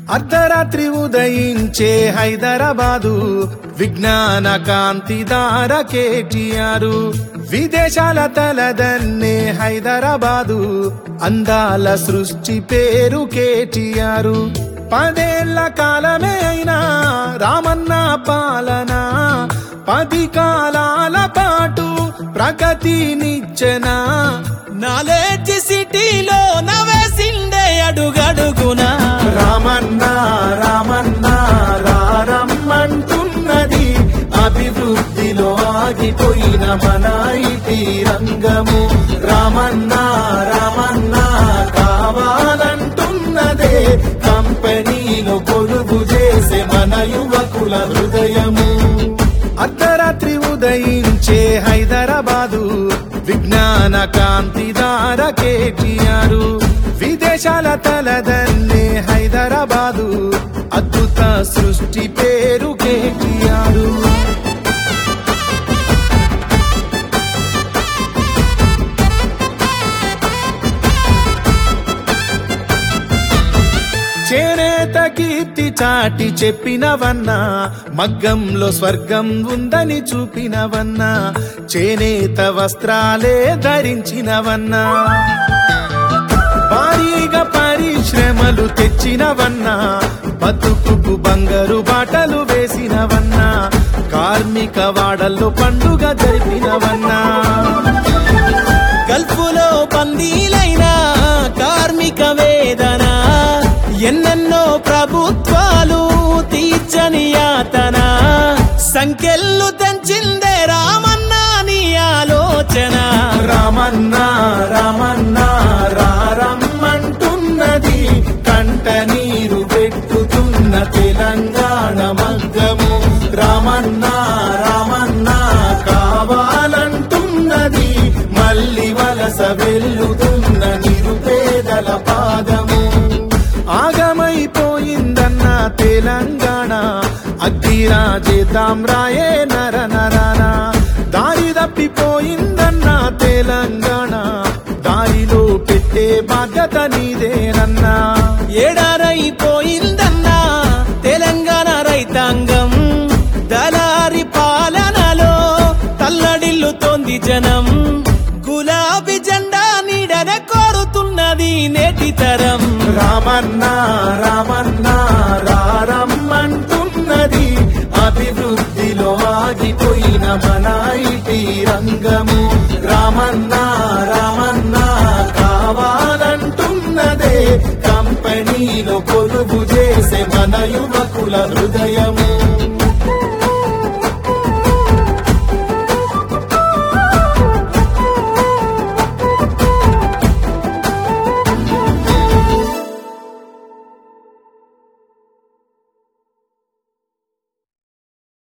అర్ధరాత్రి ఉదయించే హైదరాబాదు విజ్ఞాన కాంతిదార కేటీఆర్ విదేశాల తలదన్నే హైదరాబాదు అందాల సృష్టి పేరు కేటీఆర్ పదేళ్ల కాలమే అయినా రామన్న పాలన పది కాలాల పాటు ప్రగతినిచ్చనా నాలెడ్జ్ సిటీలో నవేసిండే అడుగడుగునా రామన్న రామన్న రారమ్మంటున్నది అభివృద్ధిలో ఆగిపోయిన మన ఐటీ రంగము రామన్న రామన్న కావాలంటున్నదే కంపెనీలో కొలువు చేసే మన యువకుల హృదయము అర్ధరాత్రి ఉదయించే హైదరాబాదు విజ్ఞాన కాంతిదార కేటీఆర్ విదేశాల తలదన్నే హైదరాబాదు అద్భుత సృష్టి పేరు కేటీఆర్ చేనేత కీర్తి చాటి చెప్పినవన్నా మగ్గంలో స్వర్గం ఉందని చూపినవన్నా చేనేత వస్త్రాలే ధరించినవన్నా భారీగా పరిశ్రమలు తెచ్చినవన్నా బతుకుకు బంగారు బాటలు వేసినవన్నా కార్మిక వాడల్లో పండుగ జరిపినవన్నా గల్ఫులో బందీలైన కార్మిక వేదన ఎన్నెన్నో ప్రభుత్వాలు తీర్చని యాతన సంఖ్యలు తెంచిందే రామన్న నీ ఆలోచన రామన్న రామన్న రారమ్మంటున్నది కంట నీరు పెట్టుతున్న తెలంగాణ మగ్గము రామన్న రామన్న కావాలంటున్నది మళ్ళీ వలస వెల్లుతున్న నిరుపేదల పాదము ఆగమైపోయిందన్న తెలంగాణ అగ్గిరాజేద్దాం రాయే నర నరాన దారి తప్పిపోయిందన్న తెలంగాణ దారిలో పెట్టే బాధ్యత నీదేనన్నా ఏడారైపోయిందన్నా తెలంగాణ రైతాంగం దళారి పాలనలో తల్లడిల్లుతోంది జనం గులాబీ జెండా నీడన కోరుతున్నది నేటి తరం రామన్న రామన్న రారమ్మంటున్నది అభివృద్ధిలో ఆగిపోయిన మన ఐటీ రంగము రామన్న రామన్న కావాలంటున్నదే కంపెనీలో కొలువు చేసే మన యువకుల హృదయము